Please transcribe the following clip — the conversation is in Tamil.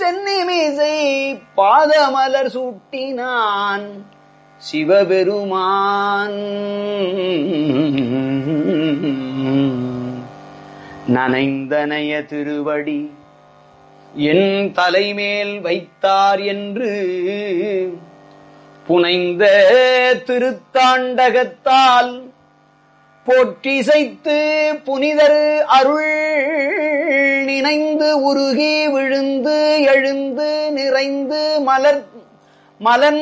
சென்னிமிசை பாதமலர் சூட்டினான் சிவபெருமான் நனைந்தனைய திருவடி என் தலைமேல் வைத்தார் என்று புனைந்த திருத்தாண்டகத்தால் போற்றிசைத்து புனிதர் அருள் நினைந்து உருகி விழுந்து எழுந்து நிறைந்து மலர் மலன்